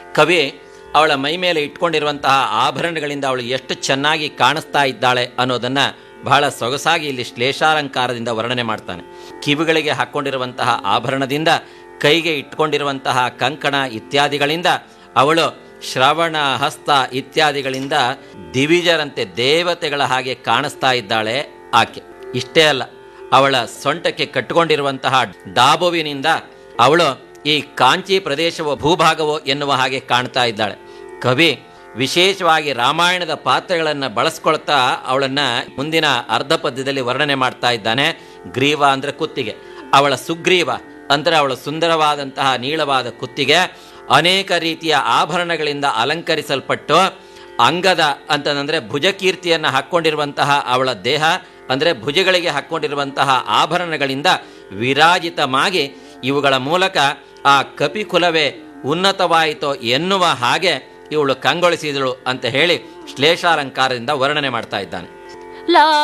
ಕವಿ ಅವಳ ಮೈ ಮೇಲೆ ಇಟ್ಕೊಂಡಿರುವಂತಹ ಆಭರಣಗಳಿಂದ ಅವಳು ಎಷ್ಟು ಚೆನ್ನಾಗಿ ಕಾಣಿಸ್ತಾ ಇದ್ದಾಳೆ ಅನ್ನೋದನ್ನ ಬಹಳ ಸೊಗಸಾಗಿ ಇಲ್ಲಿ ಶ್ಲೇಷಾಲಂಕಾರದಿಂದ ವರ್ಣನೆ ಮಾಡ್ತಾನೆ ಕಿವಿಗಳಿಗೆ ಹಾಕ್ಕೊಂಡಿರುವಂತಹ ಆಭರಣದಿಂದ ಕೈಗೆ ಇಟ್ಕೊಂಡಿರುವಂತಹ ಕಂಕಣ ಇತ್ಯಾದಿಗಳಿಂದ ಅವಳು ಶ್ರವಣ ಹಸ್ತ ಇತ್ಯಾದಿಗಳಿಂದ ದಿವಿಜರಂತೆ ದೇವತೆಗಳ ಹಾಗೆ ಕಾಣಿಸ್ತಾ ಇದ್ದಾಳೆ ಆಕೆ ಇಷ್ಟೇ ಅಲ್ಲ ಅವಳ ಸೊಂಟಕ್ಕೆ ಕಟ್ಟಿಕೊಂಡಿರುವಂತಹ ಡಾಬುವಿನಿಂದ ಅವಳು ಈ ಕಾಂಚಿ ಪ್ರದೇಶವೋ ಭೂಭಾಗವೋ ಎನ್ನುವ ಹಾಗೆ ಕಾಣ್ತಾ ಇದ್ದಾಳೆ ಕವಿ ವಿಶೇಷವಾಗಿ ರಾಮಾಯಣದ ಪಾತ್ರಗಳನ್ನು ಬಳಸ್ಕೊಳ್ತಾ ಅವಳನ್ನ ಮುಂದಿನ ಅರ್ಧ ಪದ್ಯದಲ್ಲಿ ವರ್ಣನೆ ಮಾಡ್ತಾ ಇದ್ದಾನೆ ಗ್ರೀವ ಅಂದ್ರೆ ಕುತ್ತಿಗೆ ಅವಳ ಸುಗ್ರೀವ ಅಂದ್ರೆ ಅವಳ ಸುಂದರವಾದಂತಹ ನೀಳವಾದ ಕುತ್ತಿಗೆ ಅನೇಕ ರೀತಿಯ ಆಭರಣಗಳಿಂದ ಅಲಂಕರಿಸಲ್ಪಟ್ಟು ಅಂಗದ ಅಂತಂದ್ರೆ ಭುಜಕೀರ್ತಿಯನ್ನು ಹಾಕ್ಕೊಂಡಿರುವಂತಹ ಅವಳ ದೇಹ ಅಂದರೆ ಭುಜಗಳಿಗೆ ಹಾಕ್ಕೊಂಡಿರುವಂತಹ ಆಭರಣಗಳಿಂದ ವಿರಾಜಿತವಾಗಿ ಇವುಗಳ ಮೂಲಕ ಆ ಕಪಿಕುಲವೇ ಉನ್ನತವಾಯಿತೋ ಎನ್ನುವ ಹಾಗೆ ಇವಳು ಕಂಗೊಳಿಸಿದಳು ಅಂತ ಹೇಳಿ ಶ್ಲೇಷಾಲಂಕಾರದಿಂದ ವರ್ಣನೆ ಮಾಡ್ತಾ ಇದ್ದಾನೆ ಲಾ